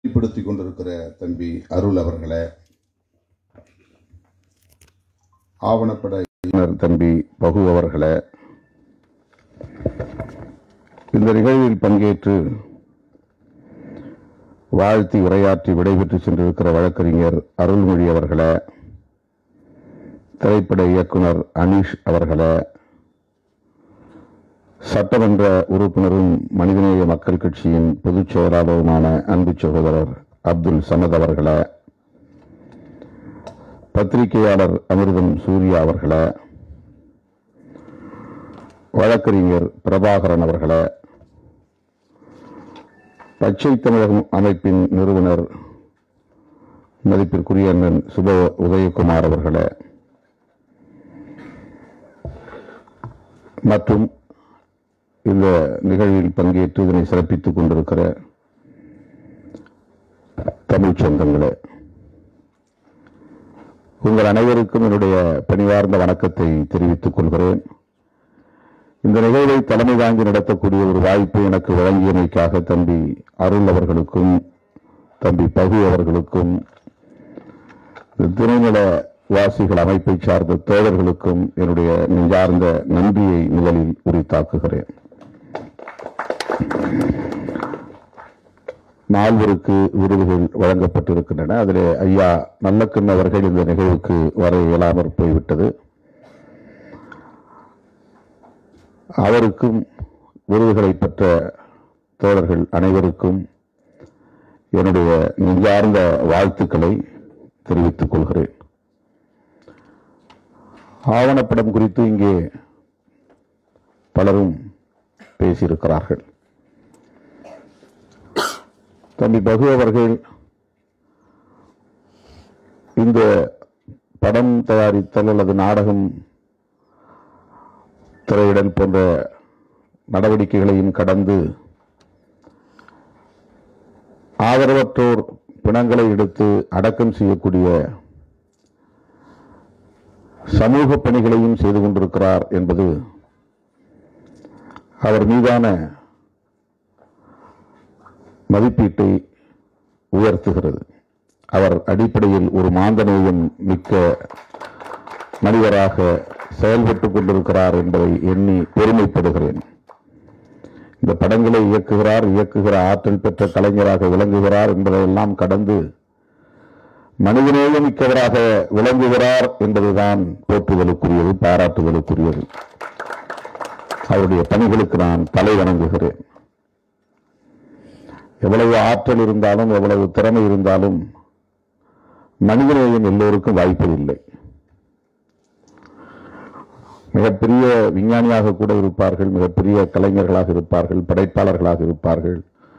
வெளிப்படுத்திக் கொண்டிருக்கிற தம்பி அருள் அவர்களே ஆவணப்பட இயக்குனர் தம்பி பகு அவர்களே இந்த நிகழ்வில் பங்கேற்று வாழ்த்தி உரையாற்றி விடைபெற்று சென்றிருக்கிற வழக்கறிஞர் அருள்மொழி அவர்களே திரைப்பட இயக்குனர் அனீஷ் அவர்களே சட்டமன்ற உறுப்பினரும் மனிதநேய மக்கள் கட்சியின் பொதுச் செயலாளருமான அன்பு சகோதரர் அப்துல் சமத் அவர்களே பத்திரிகையாளர் அமிர்தம் சூர்யா அவர்களே வழக்கறிஞர் பிரபாகரன் அவர்களே பச்சை தமிழகம் அமைப்பின் நிறுவனர் மதிப்பிற்குரிய அண்ணன் சுப உதயகுமார் அவர்களே மற்றும் இந்த நிகழ்வில் பங்கேற்று இதனை சிறப்பித்துக் கொண்டிருக்கிற தமிழ் சொந்தங்களே உங்கள் அனைவருக்கும் என்னுடைய பணிவார்ந்த வணக்கத்தை தெரிவித்துக் கொள்கிறேன் இந்த நிகழ்வை தலைமை தாங்கி நடத்தக்கூடிய ஒரு வாய்ப்பை எனக்கு வழங்கியமைக்காக தம்பி அருள் அவர்களுக்கும் தம்பி பகு அவர்களுக்கும் இந்த திரைநல வாசிகள் அமைப்பை சார்ந்த தோழர்களுக்கும் என்னுடைய நெஞ்சார்ந்த நன்றியை முதலில் உரித்தாக்குகிறேன் நால்வருக்கு விருதுகள் வழங்கப்பட்டிருக்கின்றன அதில் ஐயா நல்லக்கண் அவர்கள் இந்த நிகழ்வுக்கு வர இயலாமற் போய்விட்டது அவருக்கும் விருதுகளை பெற்ற தோழர்கள் அனைவருக்கும் என்னுடைய நெஞ்சார்ந்த வாழ்த்துக்களை தெரிவித்துக் கொள்கிறேன் ஆவணப்படம் குறித்து இங்கே பலரும் பேசியிருக்கிறார்கள் தம்பி பகு அவர்கள் இந்த படம் தயாரித்தல் அல்லது நாடகம் திரையிடல் போன்ற நடவடிக்கைகளையும் கடந்து ஆதரவற்றோர் பிணங்களை எடுத்து அடக்கம் செய்யக்கூடிய சமூக பணிகளையும் செய்து கொண்டிருக்கிறார் என்பது அவர் மீதான மதிப்பீட்டை உயர்த்துகிறது அவர் அடிப்படையில் ஒரு மாந்தநேயம் மிக்க மனிதராக செயல்பட்டுக் கொண்டிருக்கிறார் என்பதை எண்ணி பெருமைப்படுகிறேன் இந்த படங்களை இயக்குகிறார் இயக்குகிற ஆற்றல் பெற்ற கலைஞராக விளங்குகிறார் என்பதையெல்லாம் கடந்து மனிதநேயம் மிக்கவராக விளங்குகிறார் என்பதுதான் போற்றுதலுக்குரியது பாராட்டுதலுக்குரியது அவருடைய பணிகளுக்கு நான் தலை வணங்குகிறேன் எவ்வளவு ஆற்றல் இருந்தாலும் எவ்வளவு திறமை இருந்தாலும் மனிதநேயம் எல்லோருக்கும் வாய்ப்பதில்லை மிகப்பெரிய விஞ்ஞானியாக கூட இருப்பார்கள் மிகப்பெரிய கலைஞர்களாக இருப்பார்கள் படைப்பாளர்களாக இருப்பார்கள்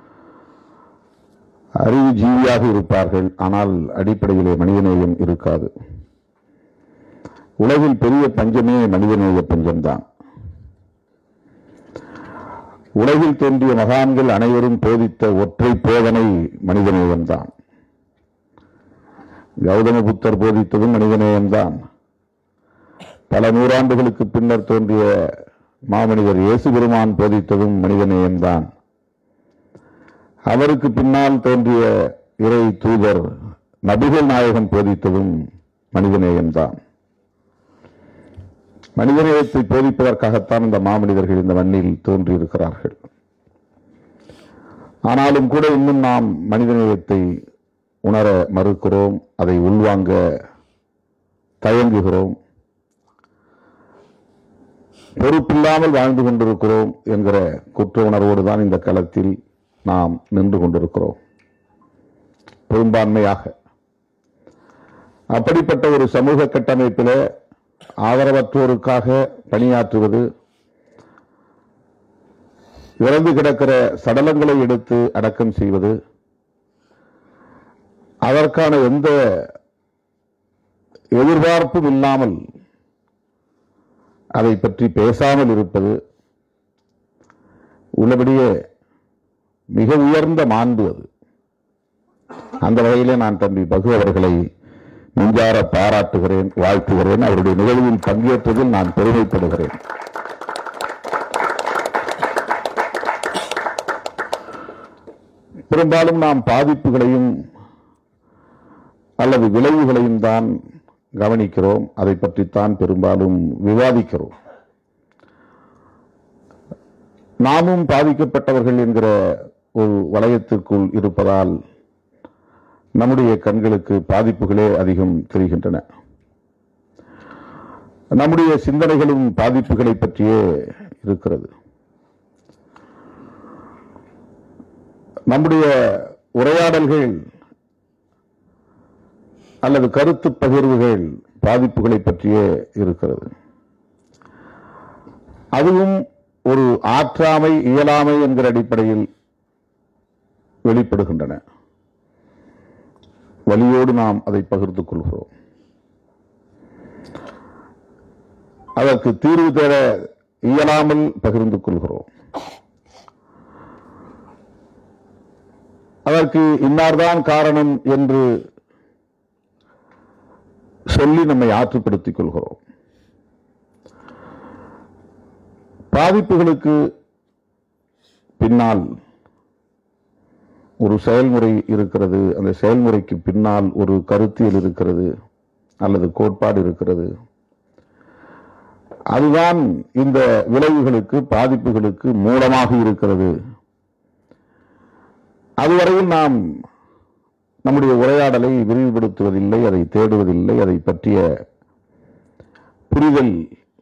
அறிவு ஜீவியாக இருப்பார்கள் ஆனால் அடிப்படையிலே மனிதநேயம் இருக்காது உலகில் பெரிய பஞ்சமே மனிதநேய பஞ்சம்தான் உலகில் தோன்றிய மகான்கள் அனைவரும் போதித்த ஒற்றை போதனை மனிதநேயம்தான் கௌதம புத்தர் போதித்ததும் மனிதநேயம்தான் பல நூறாண்டுகளுக்கு பின்னர் தோன்றிய மாமனிதர் இயேசு பெருமான் போதித்ததும் மனிதநேயம்தான் அவருக்கு பின்னால் தோன்றிய இறை தூதர் நபிகள் நாயகம் போதித்ததும் மனிதநேயம்தான் மனிதநேயத்தை போதிப்பதற்காகத்தான் இந்த மாமனிதர்கள் இந்த மண்ணில் தோன்றியிருக்கிறார்கள் ஆனாலும் கூட இன்னும் நாம் மனிதநேயத்தை உணர மறுக்கிறோம் அதை உள்வாங்க தயங்குகிறோம் பொறுப்பில்லாமல் வாழ்ந்து கொண்டிருக்கிறோம் என்கிற குற்ற உணர்வோடு தான் இந்த களத்தில் நாம் நின்று கொண்டிருக்கிறோம் பெரும்பான்மையாக அப்படிப்பட்ட ஒரு சமூக கட்டமைப்பில் ஆதரவற்றோருக்காக பணியாற்றுவது இறந்து கிடக்கிற சடலங்களை எடுத்து அடக்கம் செய்வது அதற்கான எந்த எதிர்பார்ப்பும் இல்லாமல் அதை பற்றி பேசாமல் இருப்பது உள்ளபடியே மிக உயர்ந்த மாண்பு அது அந்த வகையிலே நான் தம்பி பகு அவர்களை நெஞ்சார பாராட்டுகிறேன் வாழ்த்துகிறேன் அவருடைய நிகழ்வில் பங்கேற்றதில் நான் பெருமைப்படுகிறேன் பெரும்பாலும் நாம் பாதிப்புகளையும் அல்லது விளைவுகளையும் தான் கவனிக்கிறோம் அதை பற்றித்தான் பெரும்பாலும் விவாதிக்கிறோம் நாமும் பாதிக்கப்பட்டவர்கள் என்கிற ஒரு வளையத்திற்குள் இருப்பதால் நம்முடைய கண்களுக்கு பாதிப்புகளே அதிகம் தெரிகின்றன நம்முடைய சிந்தனைகளும் பாதிப்புகளை பற்றியே இருக்கிறது நம்முடைய உரையாடல்கள் அல்லது கருத்து பகிர்வுகள் பாதிப்புகளை பற்றியே இருக்கிறது அதுவும் ஒரு ஆற்றாமை இயலாமை என்கிற அடிப்படையில் வெளிப்படுகின்றன வலியோடு நாம் அதை பகிர்ந்து கொள்கிறோம் அதற்கு தீர்வு தேட இயலாமல் பகிர்ந்து கொள்கிறோம் அதற்கு இன்னார்தான் காரணம் என்று சொல்லி நம்மை ஆற்றுப்படுத்திக் கொள்கிறோம் பாதிப்புகளுக்கு பின்னால் ஒரு செயல்முறை இருக்கிறது அந்த செயல்முறைக்கு பின்னால் ஒரு கருத்தியல் இருக்கிறது அல்லது கோட்பாடு இருக்கிறது அதுதான் இந்த விளைவுகளுக்கு பாதிப்புகளுக்கு மூலமாக இருக்கிறது அதுவரையில் நாம் நம்முடைய உரையாடலை விரிவுபடுத்துவதில்லை அதை தேடுவதில்லை அதை பற்றிய புரிதல்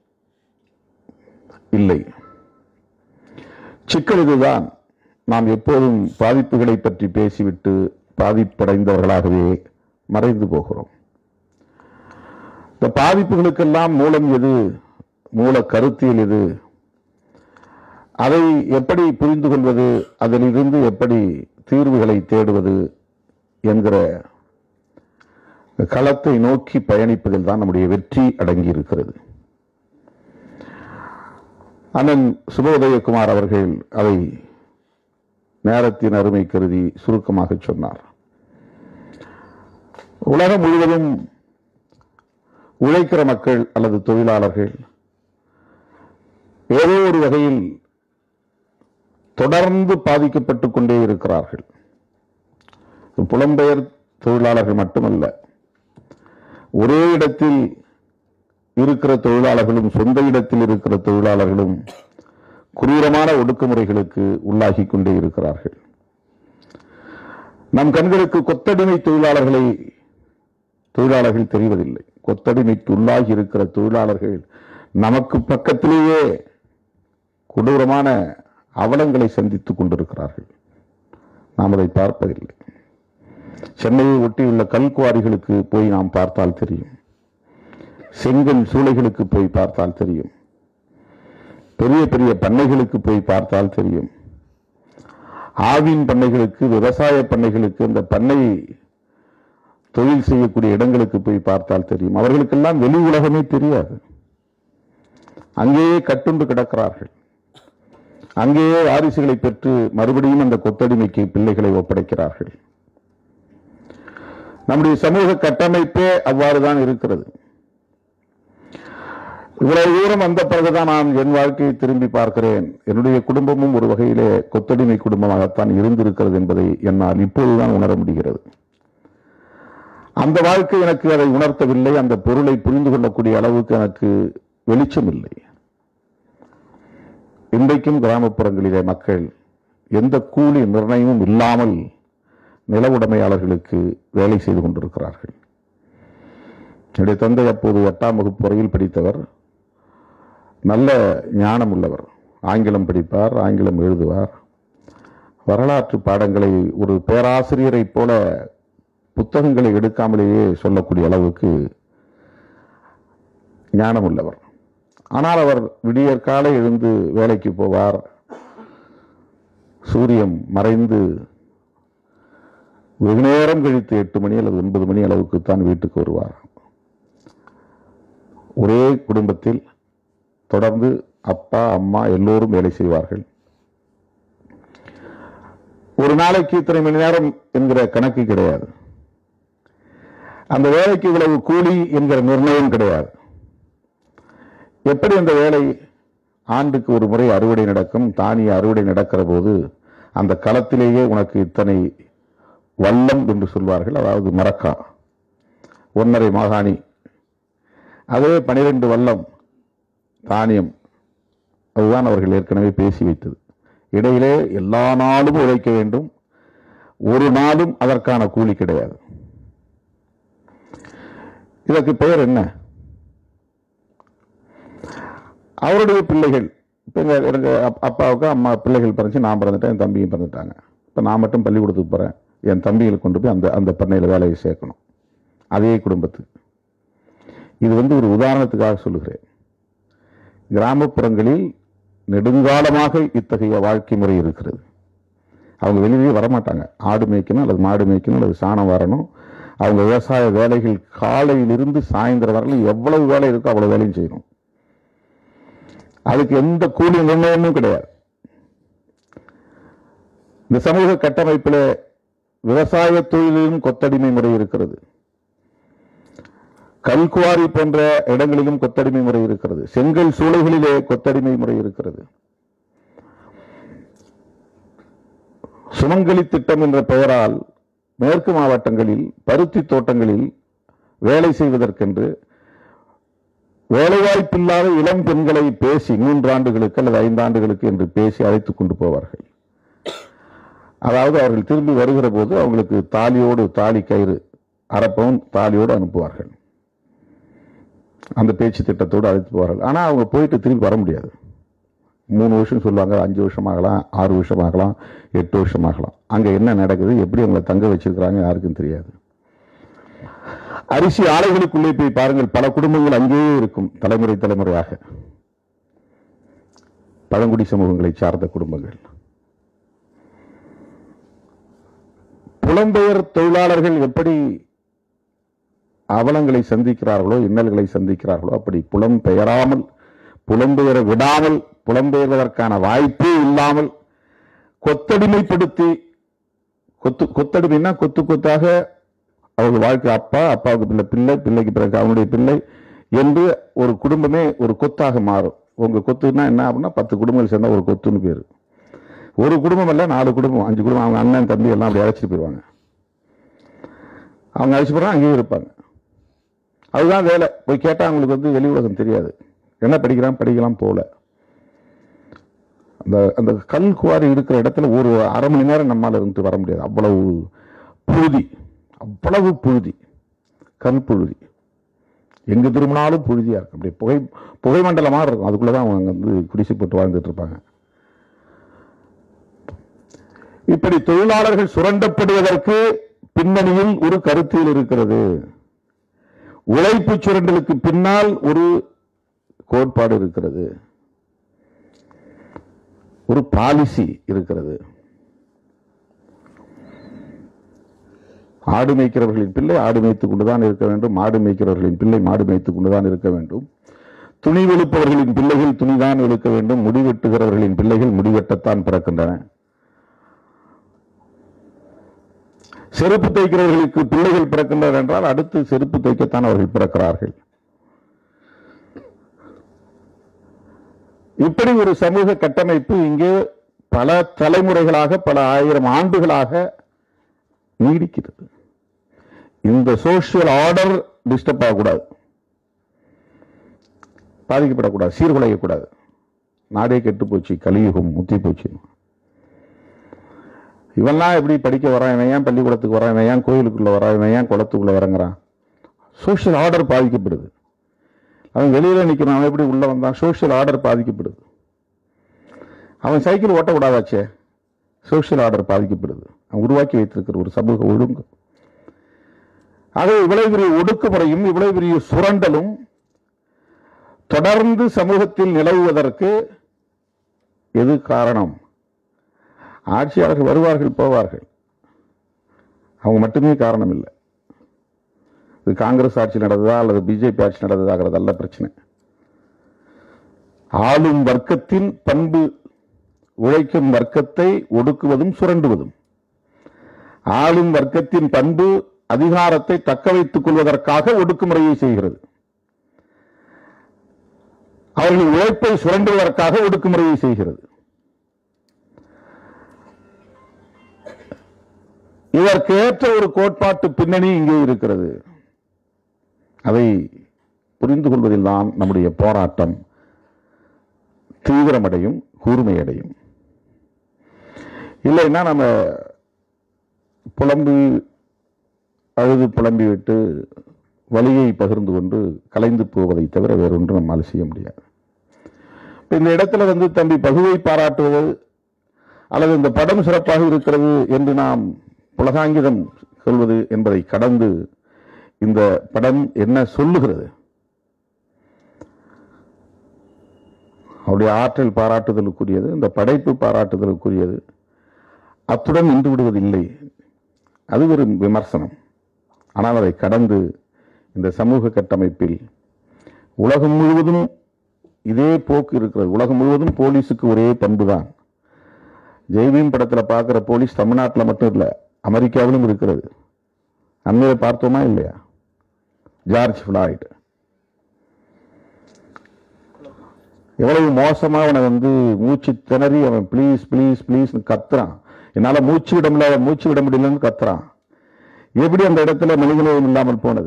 இல்லை சிக்கல் இதுதான் நாம் எப்போதும் பாதிப்புகளை பற்றி பேசிவிட்டு பாதிப்படைந்தவர்களாகவே மறைந்து போகிறோம் இந்த பாதிப்புகளுக்கெல்லாம் மூலம் எது மூல கருத்தியல் எது அதை எப்படி புரிந்து கொள்வது அதிலிருந்து எப்படி தீர்வுகளை தேடுவது என்கிற களத்தை நோக்கி பயணிப்பதில் தான் நம்முடைய வெற்றி அடங்கி இருக்கிறது அண்ணன் சுபோதயகுமார் அவர்கள் அதை நேரத்தின் அருமை கருதி சுருக்கமாக சொன்னார் உலகம் முழுவதும் உழைக்கிற மக்கள் அல்லது தொழிலாளர்கள் ஏதோ ஒரு வகையில் தொடர்ந்து பாதிக்கப்பட்டுக் கொண்டே இருக்கிறார்கள் புலம்பெயர் தொழிலாளர்கள் மட்டுமல்ல ஒரே இடத்தில் இருக்கிற தொழிலாளர்களும் சொந்த இடத்தில் இருக்கிற தொழிலாளர்களும் குரூரமான ஒடுக்குமுறைகளுக்கு உள்ளாகி கொண்டே இருக்கிறார்கள் நம் கண்களுக்கு கொத்தடிமை தொழிலாளர்களை தொழிலாளர்கள் தெரிவதில்லை கொத்தடிமைக்கு உள்ளாகி இருக்கிற தொழிலாளர்கள் நமக்கு பக்கத்திலேயே கொடூரமான அவலங்களை சந்தித்துக் கொண்டிருக்கிறார்கள் நாம் அதை பார்ப்பதில்லை சென்னையை ஒட்டியுள்ள கல்குவாரிகளுக்கு போய் நாம் பார்த்தால் தெரியும் செங்கல் சூளைகளுக்கு போய் பார்த்தால் தெரியும் பெரிய பெரிய பண்ணைகளுக்கு போய் பார்த்தால் தெரியும் ஆவின் பண்ணைகளுக்கு விவசாய பண்ணைகளுக்கு அந்த பண்ணை தொழில் செய்யக்கூடிய இடங்களுக்கு போய் பார்த்தால் தெரியும் அவர்களுக்கெல்லாம் வெளி உலகமே தெரியாது அங்கேயே கட்டுண்டு கிடக்கிறார்கள் அங்கேயே வாரிசுகளை பெற்று மறுபடியும் அந்த கொத்தடிமைக்கு பிள்ளைகளை ஒப்படைக்கிறார்கள் நம்முடைய சமூக கட்டமைப்பே அவ்வாறுதான் இருக்கிறது இவ்வளவு தூரம் வந்த பிறகுதான் நான் என் வாழ்க்கையை திரும்பி பார்க்கிறேன் என்னுடைய குடும்பமும் ஒரு வகையிலே கொத்தடிமை குடும்பமாகத்தான் இருந்திருக்கிறது என்பதை என்னால் இப்போதுதான் உணர முடிகிறது அந்த வாழ்க்கை எனக்கு அதை உணர்த்தவில்லை அந்த பொருளை புரிந்து கொள்ளக்கூடிய அளவுக்கு எனக்கு வெளிச்சம் இல்லை இன்றைக்கும் கிராமப்புறங்களிலே மக்கள் எந்த கூலி நிர்ணயமும் இல்லாமல் நில உடைமையாளர்களுக்கு வேலை செய்து கொண்டிருக்கிறார்கள் என்னுடைய தந்தை அப்போது எட்டாம் வகுப்பு வரையில் படித்தவர் நல்ல ஞானம் உள்ளவர் ஆங்கிலம் படிப்பார் ஆங்கிலம் எழுதுவார் வரலாற்று பாடங்களை ஒரு பேராசிரியரைப் போல புத்தகங்களை எடுக்காமலேயே சொல்லக்கூடிய அளவுக்கு ஞானம் உள்ளவர் ஆனால் அவர் விடியற் காலை எழுந்து வேலைக்கு போவார் சூரியன் மறைந்து வெகு நேரம் கழித்து எட்டு மணி அல்லது ஒன்பது மணி அளவுக்கு தான் வீட்டுக்கு வருவார் ஒரே குடும்பத்தில் தொடர்ந்து அப்பா அம்மா எல்லோரும் வேலை செய்வார்கள் ஒரு நாளைக்கு இத்தனை மணி நேரம் என்கிற கணக்கு கிடையாது அந்த வேலைக்கு இவ்வளவு கூலி என்கிற நிர்ணயம் கிடையாது எப்படி அந்த வேலை ஆண்டுக்கு ஒரு முறை அறுவடை நடக்கும் தானிய அறுவடை நடக்கிற போது அந்த களத்திலேயே உனக்கு இத்தனை வல்லம் என்று சொல்வார்கள் அதாவது மரக்கா ஒன்னரை மாகாணி அதே பனிரெண்டு வல்லம் தானியம் அதுதான் அவர்கள் ஏற்கனவே பேசி வைத்தது இடையிலே எல்லா நாளும் உழைக்க வேண்டும் ஒரு நாளும் அதற்கான கூலி கிடையாது இதற்கு பெயர் என்ன அவருடைய பிள்ளைகள் இப்போ எங்கள் எங்கள் அப்- அப்பாவுக்கு அம்மா பிள்ளைகள் பிறந்துச்சு நான் பிறந்துட்டேன் என் தம்பியும் பிறந்துட்டாங்க இப்போ நான் மட்டும் பள்ளிக்கூடத்துக்கு போகிறேன் என் தம்பிகளை கொண்டு போய் அந்த அந்த பண்ணையில் வேலையை சேர்க்கணும் அதே குடும்பத்துக்கு இது வந்து ஒரு உதாரணத்துக்காக சொல்லுகிறேன் கிராமப்புறங்களில் நெடுங்காலமாக இத்தகைய வாழ்க்கை முறை இருக்கிறது அவங்க வெளியே வரமாட்டாங்க ஆடு மேய்க்கணும் அல்லது மாடு மேய்க்கணும் அல்லது சாணம் வரணும் அவங்க விவசாய வேலைகள் காலையிலிருந்து சாயந்தரம் வரலும் எவ்வளவு வேலை இருக்கோ அவ்வளவு வேலையும் செய்யணும் அதுக்கு எந்த கூலி நிர்ணயமும் கிடையாது இந்த சமூக கட்டமைப்பில் விவசாய தொழிலிலும் கொத்தடிமை முறை இருக்கிறது கல்குவாரி போன்ற இடங்களிலும் கொத்தடிமை முறை இருக்கிறது செங்கல் சூளைகளிலே கொத்தடிமை முறை இருக்கிறது சுமங்கலி திட்டம் என்ற பெயரால் மேற்கு மாவட்டங்களில் பருத்தி தோட்டங்களில் வேலை செய்வதற்கென்று வேலைவாய்ப்பில்லாத இளம் பெண்களை பேசி மூன்றாண்டுகளுக்கு அல்லது ஐந்தாண்டுகளுக்கு என்று பேசி அழைத்துக் கொண்டு போவார்கள் அதாவது அவர்கள் திரும்பி வருகிற போது அவங்களுக்கு தாலியோடு தாலி கயிறு அரப்பவும் தாலியோடு அனுப்புவார்கள் அந்த பேச்சு திட்டத்தோடு அழைத்து போவார்கள் ஆனால் அவங்க போயிட்டு திரும்பி வர முடியாது மூணு வருஷம் சொல்லுவாங்க அஞ்சு வருஷம் ஆகலாம் ஆறு வருஷம் ஆகலாம் எட்டு வருஷம் ஆகலாம் அங்கே என்ன நடக்குது எப்படி அவங்களை தங்க வச்சிருக்கிறாங்க யாருக்கும் தெரியாது அரிசி ஆலைகளுக்குள்ளே போய் பாருங்கள் பல குடும்பங்கள் அங்கேயே இருக்கும் தலைமுறை தலைமுறையாக பழங்குடி சமூகங்களை சார்ந்த குடும்பங்கள் புலம்பெயர் தொழிலாளர்கள் எப்படி அவலங்களை சந்திக்கிறார்களோ இன்னல்களை சந்திக்கிறார்களோ அப்படி புலம்பெயராமல் புலம்பெயர விடாமல் புலம்பெயர்வதற்கான வாய்ப்பே இல்லாமல் கொத்தடிமைப்படுத்தி கொத்து கொத்தடிமைன்னா கொத்து கொத்தாக அவர்கள் வாழ்க்கை அப்பா அப்பாவுக்கு பிள்ளை பிள்ளை பிள்ளைக்கு பிறகு அவனுடைய பிள்ளை என்று ஒரு குடும்பமே ஒரு கொத்தாக மாறும் உங்க கொத்துனா என்ன அப்படின்னா பத்து குடும்பங்கள் சேர்ந்தா ஒரு கொத்துன்னு பேரு ஒரு குடும்பம் இல்ல நாலு குடும்பம் அஞ்சு குடும்பம் அவங்க அண்ணன் தம்பி எல்லாம் அப்படி அழைச்சிட்டு போயிடுவாங்க அவங்க அழைச்சி போறாங்க அங்கேயே இருப்பாங்க அதுதான் வேலை போய் கேட்டா அவங்களுக்கு வந்து வெளி உலகம் தெரியாது என்ன படிக்கிறான் படிக்கலாம் போல அந்த அந்த கல் குவாரி இருக்கிற இடத்துல ஒரு அரை மணி நேரம் நம்மால இருந்து வர முடியாது அவ்வளவு புழுதி அவ்வளவு புழுதி கல் புழுதி எங்க திரும்பினாலும் புழுதியா இருக்கும் அப்படியே புகை புகை மண்டலமா இருக்கும் அதுக்குள்ளதான் அவங்க வந்து குடிசை போட்டு வாழ்ந்துட்டு இருப்பாங்க இப்படி தொழிலாளர்கள் சுரண்டப்படுவதற்கு பின்னணியில் ஒரு கருத்தியல் இருக்கிறது உழைப்பு சுரண்டலுக்கு பின்னால் ஒரு கோட்பாடு இருக்கிறது ஒரு பாலிசி இருக்கிறது ஆடு மேய்க்கிறவர்களின் பிள்ளை ஆடு மேய்த்துக் கொண்டுதான் இருக்க வேண்டும் மாடு மேய்க்கிறவர்களின் பிள்ளை மாடு மேய்த்துக் கொண்டுதான் இருக்க வேண்டும் துணி வெளுப்பவர்களின் பிள்ளைகள் துணிதான் வெளுக்க வேண்டும் முடி வெட்டுகிறவர்களின் பிள்ளைகள் முடிவெட்டத்தான் பிறக்கின்றன செருப்பு தைக்கிறவர்களுக்கு பிள்ளைகள் பிறக்கின்றனர் என்றால் அடுத்து செருப்பு தைக்கத்தான் அவர்கள் பிறக்கிறார்கள் இப்படி ஒரு சமூக கட்டமைப்பு இங்கே பல தலைமுறைகளாக பல ஆயிரம் ஆண்டுகளாக நீடிக்கிறது இந்த சோசியல் ஆர்டர் டிஸ்டர்ப் ஆகக்கூடாது பாதிக்கப்படக்கூடாது சீர்குலையக்கூடாது நாடே கெட்டு போச்சு கலியுகம் முத்தி போச்சு இவன்லாம் எப்படி படிக்க வரான் இவன் ஏன் பள்ளிக்கூடத்துக்கு வரான் இவன் ஏன் கோயிலுக்குள்ள வரான் இவன் ஏன் குளத்துக்குள்ள வரங்கிறான் சோஷியல் ஆர்டர் பாதிக்கப்படுது அவன் வெளியில நிக்கிறான் அவன் எப்படி உள்ள வந்தான் சோஷியல் ஆர்டர் பாதிக்கப்படுது அவன் சைக்கிள் ஓட்டக்கூடாதாச்சே சோஷியல் ஆர்டர் பாதிக்கப்படுது அவன் உருவாக்கி வைத்திருக்கிற ஒரு சமூக ஒழுங்கு ஆகவே இவ்வளவு பெரிய ஒடுக்குமுறையும் இவ்வளவு பெரிய சுரண்டலும் தொடர்ந்து சமூகத்தில் நிலவுவதற்கு எது காரணம் ஆட்சியாளர்கள் வருவார்கள் போவார்கள் அவங்க மட்டுமே காரணம் இல்லை இது காங்கிரஸ் ஆட்சி நடந்ததா அல்லது பிஜேபி ஆட்சி நடந்ததாகிறது அல்ல பிரச்சனை ஆளும் வர்க்கத்தின் பண்பு உழைக்கும் வர்க்கத்தை ஒடுக்குவதும் சுரண்டுவதும் ஆளும் வர்க்கத்தின் பண்பு அதிகாரத்தை தக்க வைத்துக் கொள்வதற்காக ஒடுக்குமுறையை செய்கிறது அவர்கள் உழைப்பை சுரண்டுவதற்காக ஒடுக்குமுறையை செய்கிறது இதற்கு ஏற்ற ஒரு கோட்பாட்டு பின்னணி இங்கே இருக்கிறது அதை புரிந்து கொள்வதில்தான் நம்முடைய போராட்டம் தீவிரமடையும் கூர்மையடையும் இல்லைன்னா நம்ம புலம்பி அழுது புலம்பி விட்டு வலியை பகிர்ந்து கொண்டு கலைந்து போவதை தவிர வேறொன்றும் நம்மால் செய்ய முடியாது இப்ப இந்த இடத்துல வந்து தம்பி பகுவை பாராட்டுவது அல்லது இந்த படம் சிறப்பாக இருக்கிறது என்று நாம் புலகாங்கிதம் சொல்வது என்பதை கடந்து இந்த படம் என்ன சொல்லுகிறது அவருடைய ஆற்றல் பாராட்டுதலுக்குரியது இந்த படைப்பு பாராட்டுதலுக்குரியது அத்துடன் நின்று விடுவதில்லை அது ஒரு விமர்சனம் ஆனால் அதை கடந்து இந்த சமூக கட்டமைப்பில் உலகம் முழுவதும் இதே போக்கு இருக்கிறது உலகம் முழுவதும் போலீஸுக்கு ஒரே பண்பு தான் ஜெய்பீம் படத்தில் பார்க்குற போலீஸ் தமிழ்நாட்டில் மட்டும் இல்லை அமெரிக்காவிலும் இருக்கிறது அண்மையை பார்த்தோமா இல்லையா ஜார்ஜ் ஃபிளாய்டு எவ்வளவு மோசமா அவனை வந்து மூச்சு திணறி அவன் ப்ளீஸ் ப்ளீஸ் ப்ளீஸ் கத்துறான் என்னால மூச்சு விட முடியல மூச்சு விட முடியலன்னு கத்துறான் எப்படி அந்த இடத்துல மனிதநேயம் இல்லாமல் போனது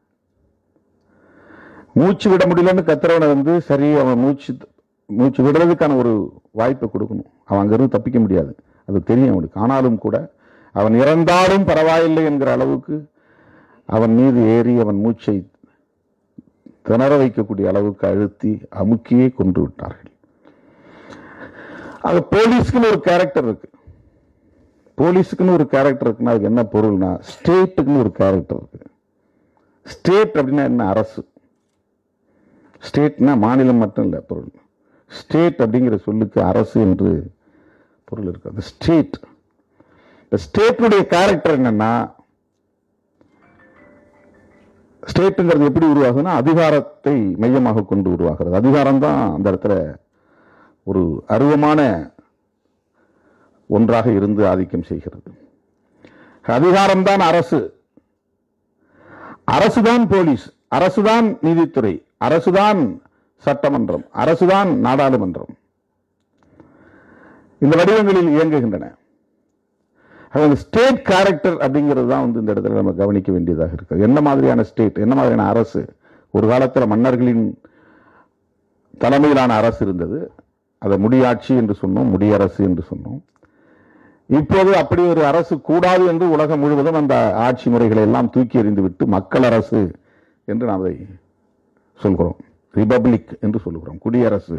மூச்சு விட முடியலன்னு கத்துறவனை வந்து சரி அவன் மூச்சு மூச்சு விடுறதுக்கான ஒரு வாய்ப்பை கொடுக்கணும் அவன் அங்கிருந்து தப்பிக்க முடியாது அது தெரியும் அவனுக்கு ஆனாலும் கூட அவன் இறந்தாலும் பரவாயில்லை என்கிற அளவுக்கு அவன் மீது ஏறி அவன் மூச்சை திணற வைக்கக்கூடிய அளவுக்கு அழுத்தி அமுக்கியே கொன்று விட்டார்கள் அது போலீஸ்க்குன்னு ஒரு கேரக்டர் இருக்கு போலீஸுக்குன்னு ஒரு கேரக்டர் இருக்குன்னா அதுக்கு என்ன பொருள்னா ஸ்டேட்டுக்குன்னு ஒரு கேரக்டர் இருக்கு ஸ்டேட் அப்படின்னா என்ன அரசு ஸ்டேட்னா மாநிலம் மட்டும் இல்லை பொருள் ஸ்டேட் அப்படிங்கிற சொல்லுக்கு அரசு என்று பொருள் இருக்கு அந்த ஸ்டேட் இந்த ஸ்டேட்டுடைய கேரக்டர் என்னன்னா ஸ்டேட்டுங்கிறது எப்படி உருவாகுதுன்னா அதிகாரத்தை மையமாக கொண்டு உருவாகிறது அதிகாரம் தான் அந்த இடத்துல ஒரு அருவமான ஒன்றாக இருந்து ஆதிக்கம் செய்கிறது அதிகாரம்தான் அரசு அரசுதான் போலீஸ் அரசுதான் நீதித்துறை அரசுதான் சட்டமன்றம் அரசுதான் நாடாளுமன்றம் இந்த வடிவங்களில் இயங்குகின்றன அந்த ஸ்டேட் கேரக்டர் அப்படிங்கிறது தான் வந்து இந்த இடத்துல நம்ம கவனிக்க வேண்டியதாக இருக்குது என்ன மாதிரியான ஸ்டேட் என்ன மாதிரியான அரசு ஒரு காலத்தில் மன்னர்களின் தலைமையிலான அரசு இருந்தது அதை முடியாட்சி என்று சொன்னோம் முடியரசு என்று சொன்னோம் இப்போது அப்படி ஒரு அரசு கூடாது என்று உலகம் முழுவதும் அந்த ஆட்சி முறைகளை எல்லாம் தூக்கி எறிந்து விட்டு மக்கள் அரசு என்று நாம் அதை சொல்கிறோம் ரிபப்ளிக் என்று சொல்லுகிறோம் குடியரசு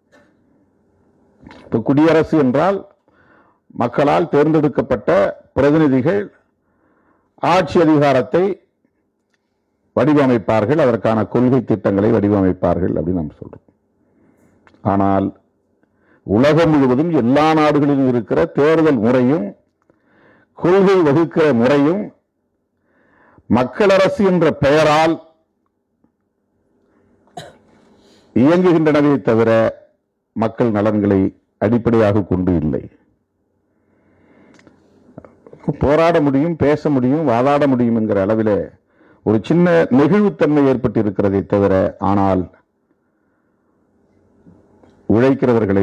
இப்போ குடியரசு என்றால் மக்களால் தேர்ந்தெடுக்கப்பட்ட பிரதிநிதிகள் ஆட்சி அதிகாரத்தை வடிவமைப்பார்கள் அதற்கான கொள்கை திட்டங்களை வடிவமைப்பார்கள் அப்படின்னு நாம் சொல்றோம் ஆனால் உலகம் முழுவதும் எல்லா நாடுகளிலும் இருக்கிற தேர்தல் முறையும் கொள்கை வகுக்கிற முறையும் மக்களரசு என்ற பெயரால் இயங்குகின்றனவே தவிர மக்கள் நலன்களை அடிப்படையாக கொண்டு இல்லை போராட முடியும் பேச முடியும் வாதாட முடியும் என்கிற அளவில் ஒரு சின்ன நெகிழ்வுத்தன்மை ஏற்பட்டு இருக்கிறதை தவிர ஆனால் உழைக்கிறவர்களை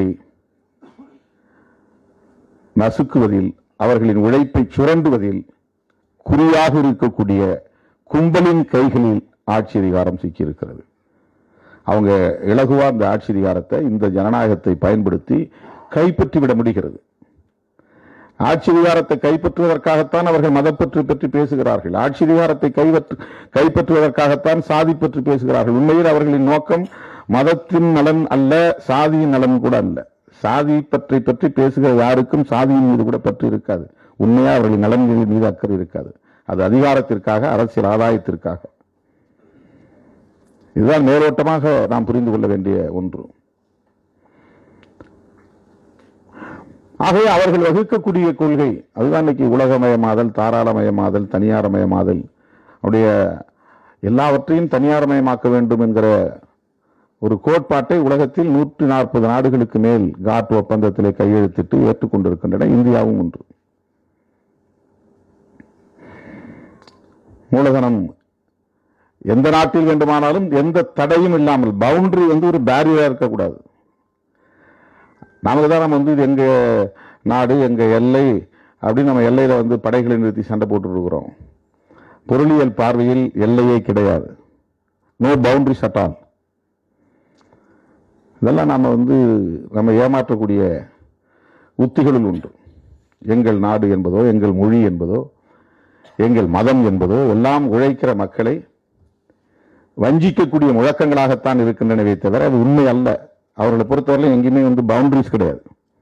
நசுக்குவதில் அவர்களின் உழைப்பை சுரண்டுவதில் குறியாக இருக்கக்கூடிய கும்பலின் கைகளில் ஆட்சி அதிகாரம் சிக்கியிருக்கிறது அவங்க இலகுவா இந்த ஆட்சி அதிகாரத்தை இந்த ஜனநாயகத்தை பயன்படுத்தி கைப்பற்றி விட முடிகிறது ஆட்சி அதிகாரத்தை கைப்பற்றுவதற்காகத்தான் அவர்கள் மதப்பற்று பற்றி பேசுகிறார்கள் ஆட்சி அதிகாரத்தை கைப்பற்று கைப்பற்றுவதற்காகத்தான் சாதி பற்றி பேசுகிறார்கள் உண்மையில் அவர்களின் நோக்கம் மதத்தின் நலன் அல்ல சாதியின் நலன் கூட அல்ல சாதி பற்றி பற்றி பேசுகிற யாருக்கும் சாதியின் மீது கூட பற்று இருக்காது உண்மையா அவர்களின் நலன்களின் மீது அக்கறை இருக்காது அது அதிகாரத்திற்காக அரசியல் ஆதாயத்திற்காக இதுதான் மேலோட்டமாக நாம் புரிந்து கொள்ள வேண்டிய ஒன்று ஆகவே அவர்கள் வகுக்கக்கூடிய கொள்கை அதுதான் இன்னைக்கு உலகமயமாதல் தாராளமயமாதல் தனியாரமயமாதல் அவருடைய எல்லாவற்றையும் தனியார்மயமாக்க வேண்டும் என்கிற ஒரு கோட்பாட்டை உலகத்தில் நூற்றி நாற்பது நாடுகளுக்கு மேல் காட் ஒப்பந்தத்திலே கையெழுத்திட்டு ஏற்றுக்கொண்டிருக்கின்றன இந்தியாவும் ஒன்று மூலதனம் எந்த நாட்டில் வேண்டுமானாலும் எந்த தடையும் இல்லாமல் பவுண்டரி வந்து ஒரு பேரியரா இருக்கக்கூடாது நமக்கு தான் நம்ம வந்து இது எங்க நாடு எங்க எல்லை அப்படின்னு நம்ம எல்லையில வந்து படைகளை நிறுத்தி சண்டை போட்டு இருக்கிறோம் பொருளியல் பார்வையில் எல்லையே கிடையாது நோ பவுண்டரி சட்டால் இதெல்லாம் நாம வந்து நம்ம ஏமாற்றக்கூடிய உத்திகளில் உண்டு எங்கள் நாடு என்பதோ எங்கள் மொழி என்பதோ எங்கள் மதம் என்பதோ எல்லாம் உழைக்கிற மக்களை வஞ்சிக்கக்கூடிய முழக்கங்களாகத்தான் இருக்கின்றனவே தவிர அது உண்மை அல்ல அவர்களை பொறுத்தவரை எங்கேயுமே வந்து பவுண்டரிஸ் கிடையாது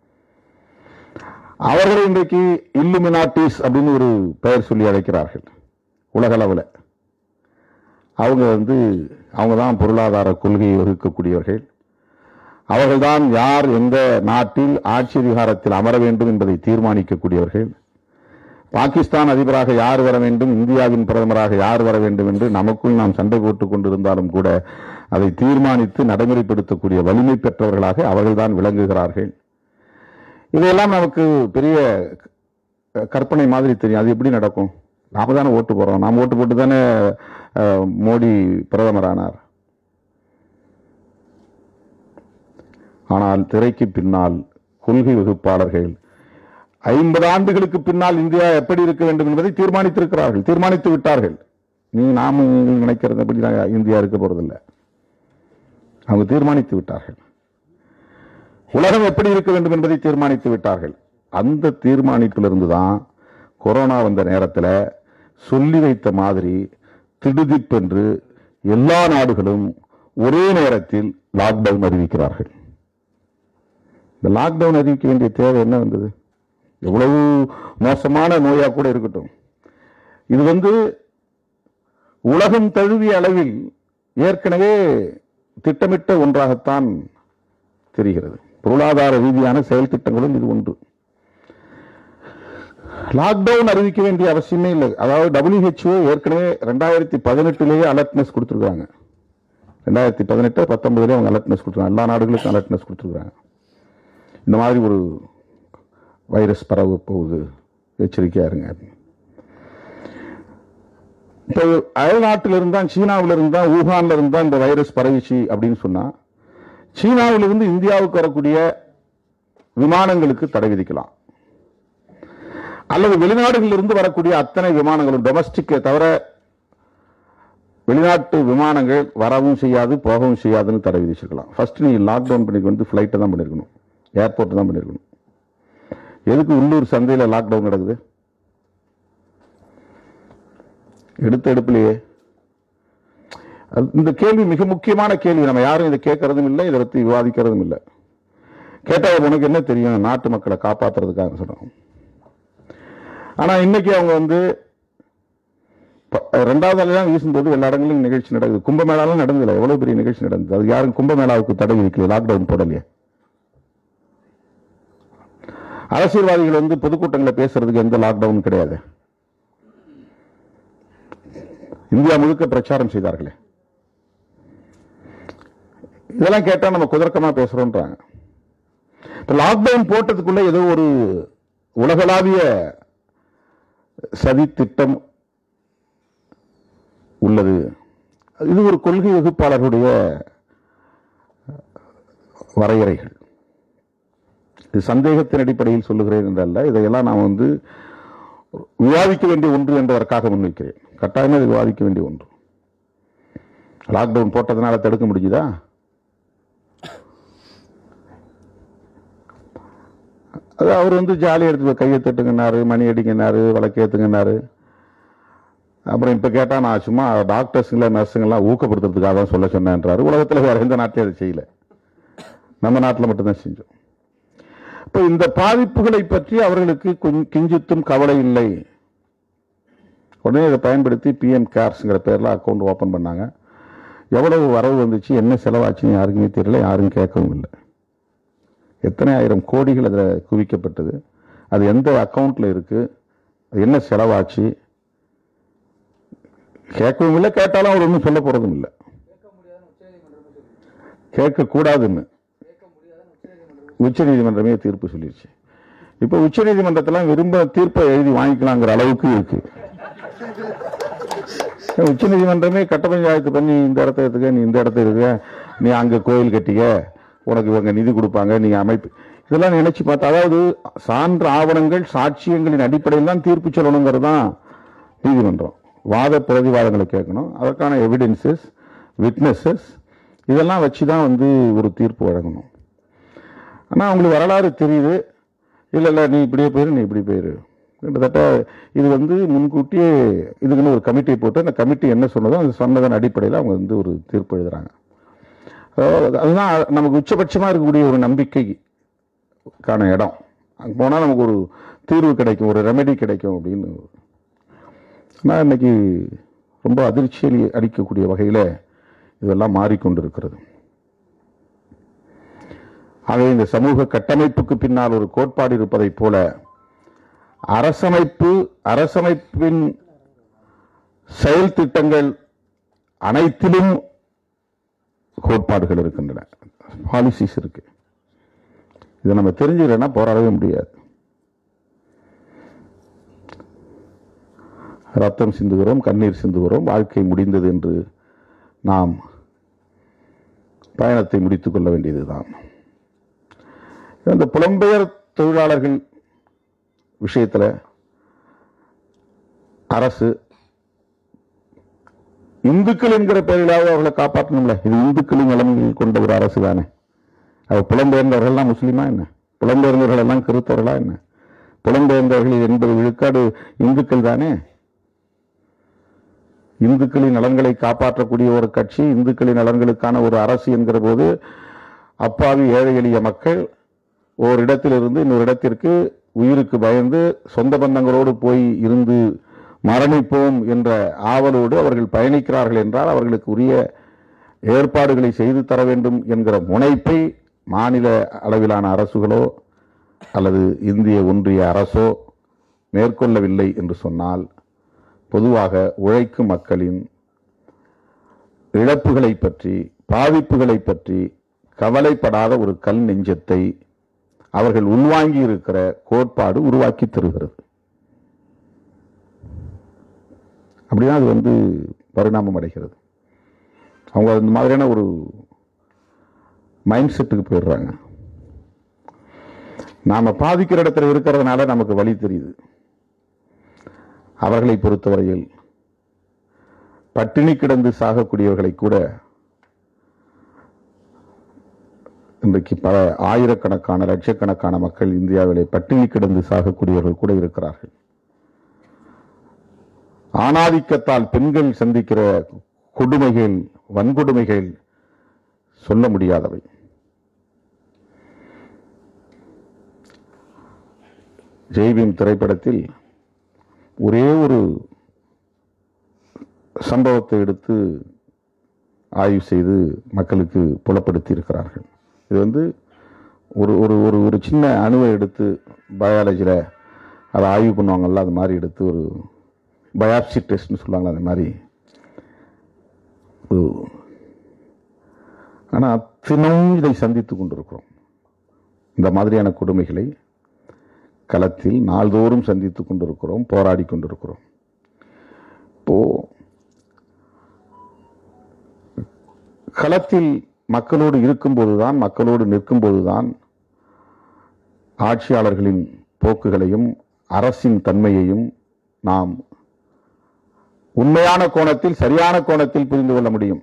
அவர்களை இன்றைக்கு இல்லுமினாட்டிஸ் அப்படின்னு ஒரு பெயர் சொல்லி அழைக்கிறார்கள் உலக அளவில் அவங்க வந்து அவங்க தான் பொருளாதார கொள்கையை வகுக்கக்கூடியவர்கள் அவர்கள்தான் யார் எந்த நாட்டில் ஆட்சி அதிகாரத்தில் அமர வேண்டும் என்பதை தீர்மானிக்கக்கூடியவர்கள் பாகிஸ்தான் அதிபராக யார் வர வேண்டும் இந்தியாவின் பிரதமராக யார் வர வேண்டும் என்று நமக்குள் நாம் சண்டை போட்டுக் கொண்டிருந்தாலும் கூட அதை தீர்மானித்து நடைமுறைப்படுத்தக்கூடிய வலிமை பெற்றவர்களாக அவர்கள்தான் விளங்குகிறார்கள் இதையெல்லாம் நமக்கு பெரிய க- கற்பனை மாதிரி தெரியும் அது எப்படி நடக்கும் நாம தானே ஓட்டு போறோம் நாம் ஓட்டு போட்டு தானே அஹ், மோடி பிரதமரானார் ஆனால் திரைக்கு பின்னால் கொள்கை வகுப்பாளர்கள் ஐம்பது ஆண்டுகளுக்கு பின்னால் இந்தியா எப்படி இருக்க வேண்டும் என்பதை தீர்மானித்திருக்கிறார்கள் தீர்மானித்து விட்டார்கள் நீ நாம நீங்கள் நினைக்கிறதுபடி நாங்க இந்தியா இருக்க போறதில்லை அவங்க தீர்மானித்து விட்டார்கள் உலகம் எப்படி இருக்க வேண்டும் என்பதை தீர்மானித்து விட்டார்கள் அந்த தீர்மானிப்பிலிருந்து தான் கொரோனா வந்த நேரத்தில் சொல்லி வைத்த மாதிரி திடுதிப்பென்று எல்லா நாடுகளும் ஒரே நேரத்தில் லாக்டவுன் அறிவிக்கிறார்கள் இந்த லாக்டவுன் அறிவிக்க வேண்டிய தேவை என்ன வந்தது எவ்வளவு மோசமான நோயா கூட இருக்கட்டும் இது வந்து உலகம் தழுவிய அளவில் ஏற்கனவே திட்டமிட்ட ஒன்றாகத்தான் தெரிகிறது பொருளாதார ரீதியான செயல் திட்டங்களும் இது ஒன்று லாக்டவுன் அறிவிக்க வேண்டிய அவசியமே இல்லை அதாவது WHO ஏற்கனவே ரெண்டாயிரத்தி பதினெட்டுலேயே அலர்ட்னஸ் கொடுத்துருக்காங்க ரெண்டாயிரத்தி பதினெட்டு பத்தொன்பதுலேயே அவங்க அலர்ட்னஸ் கொடுத்துருக்காங்க எல்லா நாடுகளுக்கும் அலர்ட்னஸ் கொடுத்துருக்காங்க இந்த மாதிரி ஒரு வைரஸ் பரவ போகுது எச்சரிக்கையா இருங்க இப்போ அயல்நாட்டில் இருந்தா சீனாவில் இருந்தா ஊகான்ல இருந்தா இந்த வைரஸ் பரவிச்சு அப்படின்னு சொன்னா சீனாவிலிருந்து இந்தியாவுக்கு வரக்கூடிய விமானங்களுக்கு தடை விதிக்கலாம் அல்லது வெளிநாடுகளிலிருந்து வரக்கூடிய அத்தனை விமானங்களும் டொமஸ்டிக்கை தவிர வெளிநாட்டு விமானங்கள் வரவும் செய்யாது போகவும் செய்யாதுன்னு தடை விதிச்சிருக்கலாம் ஃபர்ஸ்ட் நீ லாக்டவுன் பண்ணிக்கு வந்து ஃப்ளைட்டை தான் பண்ணிருக்கணும் ஏர்போர்ட் தான் பண்ணிருக்கணும் எதுக்கு உள்ளூர் சந்தையில் லாக்டவுன் நடக்குது எடுத்த எடுப்பிலேயே அது- இந்த கேள்வி மிக முக்கியமான கேள்வி நம்ம யாரும் இதை கேட்கறதும் இல்லை இதை பற்றி விவாதிக்கிறதும் இல்லை கேட்டால் உனக்கு என்ன தெரியும் நாட்டு மக்களை காப்பாத்துறதுக்காக சொல்றோம் ஆனா இன்னைக்கு அவங்க வந்து ப- ரெண்டாவது அலையெல்லாம் வீசும்போது எல்லா இடங்களிலும் நிகழ்ச்சி நடக்குது கும்பமேளாலாம் நடந்ததில்ல எவ்வளவு பெரிய நிகழ்ச்சி நடந்தது அது யாரும் கும்பமேளாவுக்கு தடை விதிக்கல லாக்டவுன் போடலையே அரசியல்வாதிகள் வந்து பொதுக்கூட்டங்களை பேசுறதுக்கு எந்த லாக்டவுன் கிடையாது இந்தியா முழுக்க பிரச்சாரம் செய்தார்களே இதெல்லாம் கேட்டா நம்ம குதர்க்கமா பேசுறோம்ன்றாங்க இப்ப லாக்டவுன் போட்டதுக்குள்ள ஏதோ ஒரு உலகளாவிய சதி திட்டம் உள்ளது இது ஒரு கொள்கை வகுப்பாளர்களுடைய வரையறைகள் இது சந்தேகத்தின் அடிப்படையில் சொல்லுகிறேன் என்றல்ல இதையெல்லாம் நான் வந்து விவாதிக்க வேண்டிய ஒன்று என்பதற்காக முன்வைக்கிறேன் கட்டாயமா இது விவாதிக்க வேண்டிய ஒன்று லாக்டவுன் போட்டதுனால தடுக்க முடிஞ்சுதா அது அவர் வந்து ஜாலியாக எடுத்து போய் கையை தட்டுங்கன்னாரு மணி அடிங்கன்னாரு விளக்கேத்துங்கன்னாரு அப்புறம் இப்போ கேட்டால் நான் சும்மா டாக்டர்ஸுங்கள நர்ஸுங்கெல்லாம் ஊக்கப்படுத்துறதுக்காக தான் சொல்ல சொன்னேன்றாரு உலகத்தில் வேற எந்த நாட்டிலையும் அதை செய்யல நம்ம நாட்டில் மட்டும்தான் செஞ்சோம் இப்போ இந்த பாதிப்புகளை பற்றி அவர்களுக்கு கொஞ்ச- கிஞ்சித்தும் கவலை இல்லை உடனே இதை பயன்படுத்தி பிஎம் கேர்ஸ்ங்கிற பேரில் அக்கௌண்ட் ஓப்பன் பண்ணாங்க எவ்வளவு வரவு வந்துச்சு என்ன செலவாச்சுன்னு யாருக்குமே தெரியல யாரும் கேட்கவும் இல்லை எத்தனை ஆயிரம் கோடிகள் அதில் குவிக்கப்பட்டது அது எந்த அக்கௌண்ட்ல இருக்கு அது என்ன செலவாச்சு கேட்கவும் இல்லை கேட்டாலும் அவர் ஒன்றும் சொல்ல போறதும் இல்லை கேட்கக்கூடாதுன்னு உச்ச நீதிமன்றமே தீர்ப்பு சொல்லிருச்சு இப்போ உச்ச நீதிமன்றத்தெல்லாம் விரும்ப தீர்ப்பை எழுதி வாங்கிக்கலாங்கிற அளவுக்கு இருக்கு உச்ச நீதிமன்றமே கட்ட பஞ்சாயத்து பண்ணி இந்த இடத்த எடுத்துக்க நீ இந்த இடத்த இருக்க நீ அங்க கோயில் கட்டிக்க உனக்கு இவங்க நிதி கொடுப்பாங்க நீ அமைப்பு இதெல்லாம் நினைச்சு பார்த்தா அதாவது சான்று ஆவணங்கள் சாட்சியங்களின் அடிப்படையில் தான் தீர்ப்பு சொல்லணுங்கிறது தான் நீதிமன்றம் வாத பிரதிவாதங்களை கேட்கணும் அதற்கான எவிடன்சஸ் விட்னஸஸ் இதெல்லாம் வச்சு தான் வந்து ஒரு தீர்ப்பு வழங்கணும் ஆனால் அவங்களுக்கு வரலாறு தெரியுது இல்லை இல்லை நீ இப்படியே போயிரு நீ இப்படி போயிரு கிட்டத்தட்ட இது வந்து முன்கூட்டியே இதுக்குன்னு ஒரு கமிட்டியை போட்டு அந்த கமிட்டி என்ன சொன்னதோ அந்த சொன்னதன் அடிப்படையில் அவங்க வந்து ஒரு தீர்ப்பு எழுதுறாங்க அதாவது அதுதான் நமக்கு உச்சபட்சமாக இருக்கக்கூடிய ஒரு நம்பிக்கைக்கான இடம் அங்கே போனால் நமக்கு ஒரு தீர்வு கிடைக்கும் ஒரு ரெமெடி கிடைக்கும் அப்படின்னு ஆனால் இன்னைக்கு ரொம்ப அதிர்ச்சியில் அளிக்கக்கூடிய வகையில் இதெல்லாம் மாறிக்கொண்டிருக்கிறது ஆகவே இந்த சமூக கட்டமைப்புக்கு பின்னால் ஒரு கோட்பாடு இருப்பதைப் போல அரசமைப்பு அரசமைப்பின் செயல் திட்டங்கள் அனைத்திலும் கோட்பாடுகள் இருக்கின்றன பாலிசிஸ் இருக்கு இதை நம்ம தெரிஞ்சுக்கிறேன்னா போராடவே முடியாது ரத்தம் சிந்துகிறோம் கண்ணீர் சிந்துகிறோம் வாழ்க்கை முடிந்தது என்று நாம் பயணத்தை முடித்துக் கொள்ள வேண்டியதுதான் இந்த புலம்பெயர் தொழிலாளர்கள் விஷயத்தில் அரசு இந்துக்கள் என்கிற பெயரிலாவது அவர்களை காப்பாற்றணும்ல இது இந்துக்களின் நிலைமையில் கொண்ட ஒரு அரசு தானே அது புலம்பெயர்ந்தவர்கள்லாம் முஸ்லீமா என்ன புலம்பெயர்ந்தவர்கள் எல்லாம் கிறிஸ்தவர்களா என்ன புலம்பெயர்ந்தவர்கள் எண்பது விழுக்காடு இந்துக்கள் தானே இந்துக்களின் நலன்களை காப்பாற்றக்கூடிய ஒரு கட்சி இந்துக்களின் நலன்களுக்கான ஒரு அரசு என்கிற போது அப்பாவி ஏழை எளிய மக்கள் ஓர் இடத்திலிருந்து இன்னொரு இடத்திற்கு உயிருக்கு பயந்து சொந்த பந்தங்களோடு போய் இருந்து மரணிப்போம் என்ற ஆவலோடு அவர்கள் பயணிக்கிறார்கள் என்றால் அவர்களுக்கு உரிய ஏற்பாடுகளை செய்து தர வேண்டும் என்கிற முனைப்பை மாநில அளவிலான அரசுகளோ அல்லது இந்திய ஒன்றிய அரசோ மேற்கொள்ளவில்லை என்று சொன்னால் பொதுவாக உழைக்கும் மக்களின் இழப்புகளை பற்றி பாதிப்புகளை பற்றி கவலைப்படாத ஒரு கல் நெஞ்சத்தை அவர்கள் உள்வாங்கி இருக்கிற கோட்பாடு உருவாக்கி தருகிறது அப்படிதான் அது வந்து பரிணாமம் அடைகிறது அவங்க அந்த மாதிரியான ஒரு மைண்ட் செட்டுக்கு போயிடுறாங்க நாம பாதிக்கிற இடத்துல இருக்கிறதுனால நமக்கு வழி தெரியுது அவர்களை பொறுத்தவரையில் பட்டினி கிடந்து சாகக்கூடியவர்களை கூட இன்றைக்கு பல ஆயிரக்கணக்கான லட்சக்கணக்கான மக்கள் இந்தியாவிலே பட்டினி கிடந்து சாகக்கூடியவர்கள் கூட இருக்கிறார்கள் ஆணாதிக்கத்தால் பெண்கள் சந்திக்கிற கொடுமைகள் வன்கொடுமைகள் சொல்ல முடியாதவை ஜெய்பீம் திரைப்படத்தில் ஒரே ஒரு சம்பவத்தை எடுத்து ஆய்வு செய்து மக்களுக்கு புலப்படுத்தி இருக்கிறார்கள் இது வந்து ஒரு ஒரு ஒரு ஒரு சின்ன அணுவை எடுத்து பயாலஜியில் அதை ஆய்வு பண்ணுவாங்கல்ல அது மாதிரி எடுத்து ஒரு பயாப்சி டெஸ்ட்னு சொல்லுவாங்களா அந்த மாதிரி ஒரு ஆனால் தினமும் இதை சந்தித்து கொண்டிருக்கிறோம் இந்த மாதிரியான கொடுமைகளை களத்தில் நாள்தோறும் சந்தித்து கொண்டிருக்கிறோம் போராடி கொண்டிருக்கிறோம் இப்போ களத்தில் மக்களோடு இருக்கும்போதுதான் மக்களோடு நிற்கும்போதுதான் ஆட்சியாளர்களின் போக்குகளையும் அரசின் தன்மையையும் நாம் உண்மையான கோணத்தில் சரியான கோணத்தில் புரிந்து கொள்ள முடியும்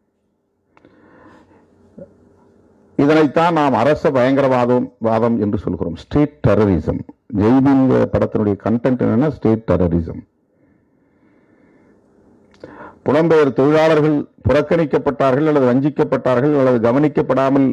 இதனைத்தான் நாம் அரச பயங்கரவாதம் வாதம் என்று சொல்கிறோம் ஸ்டேட் டெரரிசம் ஜெய்பீன் படத்தினுடைய கண்டென்ட் என்னன்னா ஸ்டேட் டெரரிசம் புலம்பெயர் தொழிலாளர்கள் புறக்கணிக்கப்பட்டார்கள் அல்லது வஞ்சிக்கப்பட்டார்கள் அல்லது கவனிக்கப்படாமல்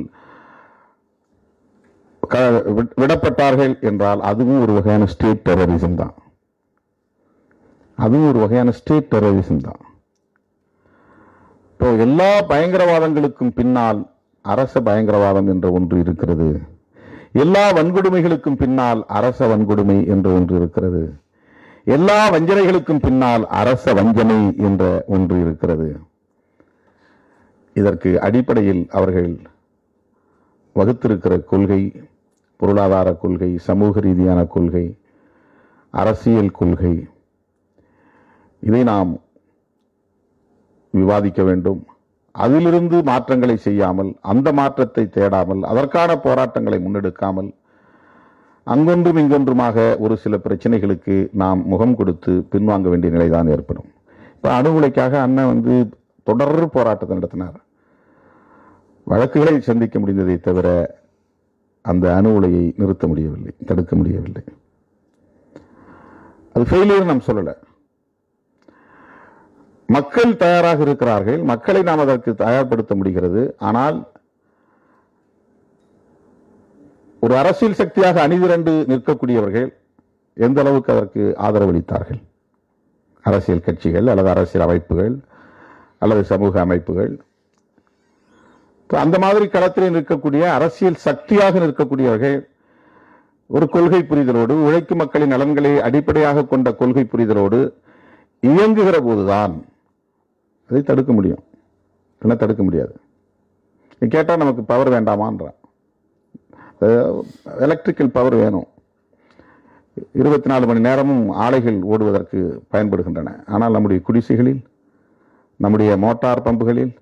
க- வி- விடப்பட்டார்கள் என்றால் அதுவும் ஒரு வகையான ஸ்டேட் டெரரிசம் தான் அதுவும் ஒரு வகையான ஸ்டேட் டெரரிசம் தான் இப்போ எல்லா பயங்கரவாதங்களுக்கும் பின்னால் அரச பயங்கரவாதம் என்ற ஒன்று இருக்கிறது எல்லா வன்கொடுமைகளுக்கும் பின்னால் அரச வன்கொடுமை என்ற ஒன்று இருக்கிறது எல்லா வஞ்சனைகளுக்கும் பின்னால் அரச வஞ்சனை என்ற ஒன்று இருக்கிறது இதற்கு அடிப்படையில் அவர்கள் வகுத்திருக்கிற கொள்கை பொருளாதார கொள்கை சமூக ரீதியான கொள்கை அரசியல் கொள்கை இதை நாம் விவாதிக்க வேண்டும் அதிலிருந்து மாற்றங்களை செய்யாமல் அந்த மாற்றத்தை தேடாமல் அதற்கான போராட்டங்களை முன்னெடுக்காமல் அங்கொன்றும் இங்கொன்றுமாக ஒரு சில பிரச்சனைகளுக்கு நாம் முகம் கொடுத்து பின்வாங்க வேண்டிய நிலைதான் ஏற்படும் இப்போ அணு உலைக்காக அண்ணன் வந்து தொடர் போராட்டத்தை நடத்தினார் வழக்குகளை சந்திக்க முடிந்ததை தவிர அந்த அணு உலையை நிறுத்த முடியவில்லை தடுக்க முடியவில்லை அது ஃபெயிலியர் நாம் சொல்லலை மக்கள் தயாராக இருக்கிறார்கள் மக்களை நாம் அதற்கு தயார்படுத்த முடிகிறது ஆனால் ஒரு அரசியல் சக்தியாக அணிதிரண்டு நிற்கக்கூடியவர்கள் எந்த அளவுக்கு அதற்கு ஆதரவளித்தார்கள் அரசியல் கட்சிகள் அல்லது அரசியல் அமைப்புகள் அல்லது சமூக அமைப்புகள் இப்ப அந்த மாதிரி களத்திலே நிற்கக்கூடிய அரசியல் சக்தியாக நிற்கக்கூடியவர்கள் ஒரு கொள்கை புரிதலோடு உழைக்கும் மக்களின் நலன்களை அடிப்படையாக கொண்ட கொள்கை புரிதலோடு இயங்குகிற போதுதான் அதை தடுக்க முடியும் இல்லைன்னா தடுக்க முடியாது நீ கேட்டால் நமக்கு பவர் வேண்டாமான்றான் எலக்ட்ரிக்கல் பவர் வேணும் இருபத்தி நாலு மணி நேரமும் ஆலைகள் ஓடுவதற்கு பயன்படுகின்றன ஆனால் நம்முடைய குடிசைகளில் நம்முடைய மோட்டார் பம்புகளில்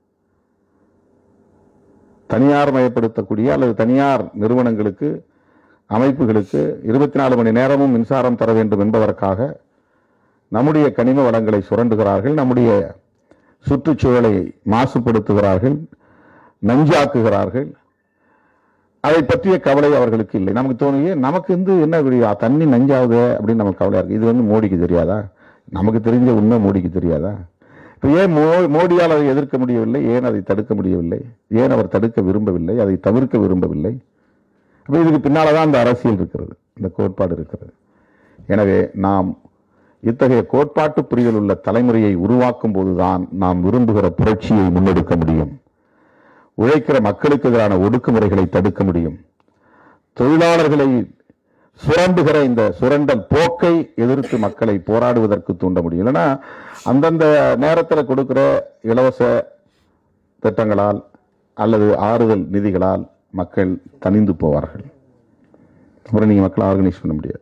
தனியார் மயப்படுத்தக்கூடிய அல்லது தனியார் நிறுவனங்களுக்கு அமைப்புகளுக்கு இருபத்தி நாலு மணி நேரமும் மின்சாரம் தர வேண்டும் என்பதற்காக நம்முடைய கனிம வளங்களை சுரண்டுகிறார்கள் நம்முடைய சுற்றுச்சூழலை மாசுபடுத்துகிறார்கள் நஞ்சாக்குகிறார்கள் அதை பற்றிய கவலை அவர்களுக்கு இல்லை நமக்கு தோணுது நமக்கு வந்து என்ன இப்படி தண்ணி நஞ்சாகுது அப்படின்னு நமக்கு கவலையா இருக்கு இது வந்து மோடிக்கு தெரியாதா நமக்கு தெரிஞ்ச உண்மை மோடிக்கு தெரியாதா இப்போ ஏன் மோ மோடியால் அதை எதிர்க்க முடியவில்லை ஏன் அதை தடுக்க முடியவில்லை ஏன் அவர் தடுக்க விரும்பவில்லை அதை தவிர்க்க விரும்பவில்லை அப்போ இதுக்கு பின்னால தான் அந்த அரசியல் இருக்கிறது இந்த கோட்பாடு இருக்கிறது எனவே நாம் இத்தகைய கோட்பாட்டு புரிதல் உள்ள தலைமுறையை உருவாக்கும் போதுதான் நாம் விரும்புகிற புரட்சியை முன்னெடுக்க முடியும் உழைக்கிற மக்களுக்கு எதிரான ஒடுக்குமுறைகளை தடுக்க முடியும் தொழிலாளர்களை சுரண்டுகிற இந்த சுரண்டல் போக்கை எதிர்த்து மக்களை போராடுவதற்கு தூண்ட முடியும் இல்லைன்னா அந்தந்த நேரத்தில் கொடுக்கிற இலவச திட்டங்களால் அல்லது ஆறுதல் நிதிகளால் மக்கள் தனிந்து போவார்கள் அப்புறம் நீங்க மக்களை ஆர்கனைஸ் பண்ண முடியாது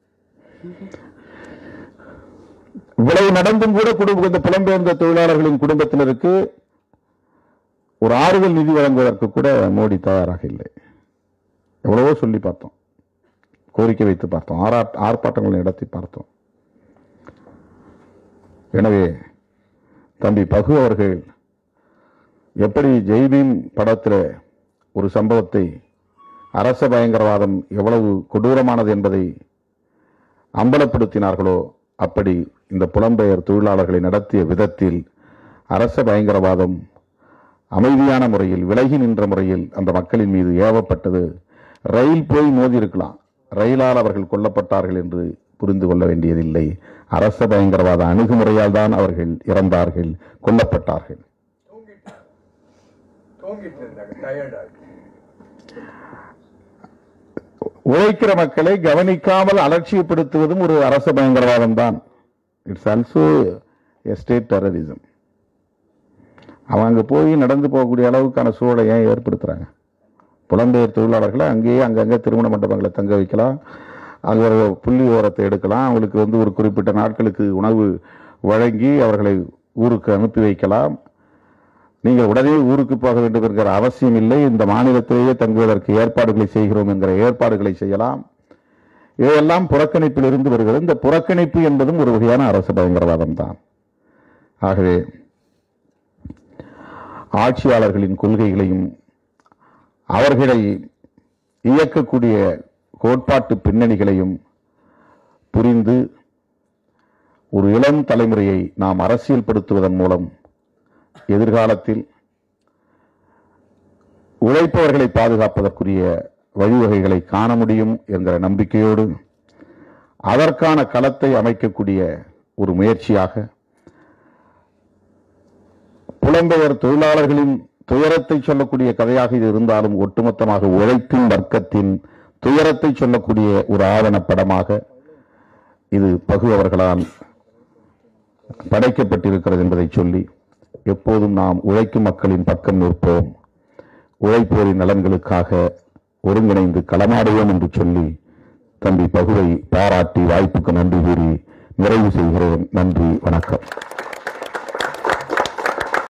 இவ்வளவு நடந்தும் கூட குடும்ப இந்த புலம்பெயர்ந்த தொழிலாளர்களின் குடும்பத்தினருக்கு ஒரு ஆறுதல் நிதி வழங்குவதற்கு கூட மோடி தயாராக இல்லை எவ்வளவோ சொல்லி பார்த்தோம் கோரிக்கை வைத்து பார்த்தோம் ஆரா ஆர்ப்பாட்டங்களை நடத்தி பார்த்தோம் எனவே தம்பி பகு அவர்கள் எப்படி ஜெய்பீம் படத்தில் ஒரு சம்பவத்தை அரச பயங்கரவாதம் எவ்வளவு கொடூரமானது என்பதை அம்பலப்படுத்தினார்களோ அப்படி இந்த புலம்பெயர் தொழிலாளர்களை நடத்திய விதத்தில் அரச பயங்கரவாதம் அமைதியான முறையில் விலகி நின்ற முறையில் அந்த மக்களின் மீது ஏவப்பட்டது ரயில் போய் மோதி இருக்கலாம் ரயிலால் அவர்கள் கொல்லப்பட்டார்கள் என்று புரிந்து கொள்ள வேண்டியதில்லை அரச பயங்கரவாத அணுகுமுறையால் தான் அவர்கள் இறந்தார்கள் கொல்லப்பட்டார்கள் தூங்கிட்டாங்க தூங்கிட்டு இருந்தாங்க டயர்டாக உழைக்கிற மக்களை கவனிக்காமல் அலட்சியப்படுத்துவதும் ஒரு அரச பயங்கரவாதம் தான் இட்ஸ் ஆல்சோ ஸ்டேட் டெரரிசம் அவங்க அங்கே போய் நடந்து போகக்கூடிய அளவுக்கான சூழலை ஏன் ஏற்படுத்துறாங்க புலம்பெயர் தொழிலாளர்களை அங்கேயே அங்கங்கே திருமண மண்டபங்களை தங்க வைக்கலாம் அங்கே ஒரு புள்ளி ஓரத்தை எடுக்கலாம் அவங்களுக்கு வந்து ஒரு குறிப்பிட்ட நாட்களுக்கு உணவு வழங்கி அவர்களை ஊருக்கு அனுப்பி வைக்கலாம் நீங்கள் உடனே ஊருக்கு போக வேண்டும் என்கிற அவசியம் இல்லை இந்த மாநிலத்திலேயே தங்குவதற்கு ஏற்பாடுகளை செய்கிறோம் என்கிற ஏற்பாடுகளை செய்யலாம் இவையெல்லாம் புறக்கணிப்பில் இருந்து வருகிறது இந்த புறக்கணிப்பு என்பதும் ஒரு வகையான அரசு பயங்கரவாதம் தான் ஆகவே ஆட்சியாளர்களின் கொள்கைகளையும் அவர்களை இயக்கக்கூடிய கோட்பாட்டு பின்னணிகளையும் புரிந்து ஒரு இளம் தலைமுறையை நாம் அரசியல்படுத்துவதன் மூலம் எதிர்காலத்தில் உழைப்பவர்களை பாதுகாப்பதற்குரிய வழிவகைகளை காண முடியும் என்கிற நம்பிக்கையோடு அதற்கான களத்தை அமைக்கக்கூடிய ஒரு முயற்சியாக புலம்பெயர் தொழிலாளர்களின் துயரத்தை சொல்லக்கூடிய கதையாக இது இருந்தாலும் ஒட்டுமொத்தமாக உழைக்கும் வர்க்கத்தின் துயரத்தை சொல்லக்கூடிய ஒரு ஆவணப்படமாக இது பகு அவர்களால் படைக்கப்பட்டிருக்கிறது என்பதை சொல்லி எப்போதும் நாம் உழைக்கும் மக்களின் பக்கம் நிற்போம் உழைப்போரின் நலன்களுக்காக ஒருங்கிணைந்து களமாடுவோம் என்று சொல்லி தம்பி பகுவை பாராட்டி வாய்ப்புக்கு நன்றி கூறி நிறைவு செய்கிறேன் நன்றி வணக்கம்